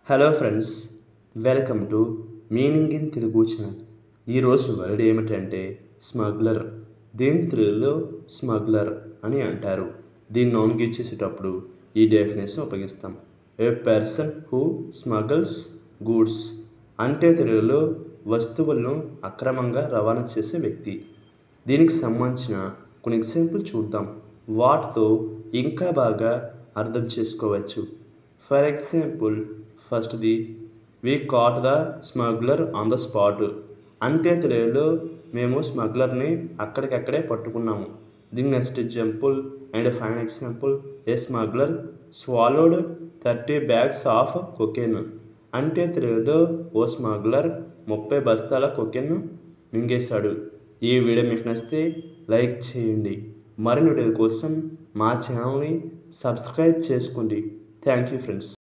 hello friends welcome to meaning in Telugu channel ఈరోజు word ఏమిటంటే smuggler దీని తెలుగులో స్మగ్లర్ అని అంటారు దీన్ని నౌన్కి చేసేటప్పుడు ఈ డెఫినేషన్ ఉపయోగిస్తాం a person who smuggles goods అంటే తెలుగులో వస్తువులను అక్రమంగా రవాణా చేసే వ్యక్తి దీనికి సంబంధించిన కొన్ని ఎగ్జాంపుల్ చూద్దాం వాటితో ఇంకా బాగా అర్థం చేసుకోవచ్చు ఫర్ ఎగ్జాంపుల్ ఫస్ట్ది we caught the smuggler on the spot అంటే తెలుగులో మేము స్మగ్లర్ని అక్కడికక్కడే పట్టుకున్నాము దీని next example and final example a smuggler swallowed thirty bags of cocaine అంటే తెలుగులో ఓ స్మగ్లర్ ముప్పై బస్తాల కొకెన్ మింగేశాడు ఈ వీడియో మీకు నచ్చితే లైక్ చేయండి మరిన్ని వీడియోల కోసం మా ఛానల్ని సబ్స్క్రైబ్ చేసుకోండి థ్యాంక్ యూ ఫ్రెండ్స్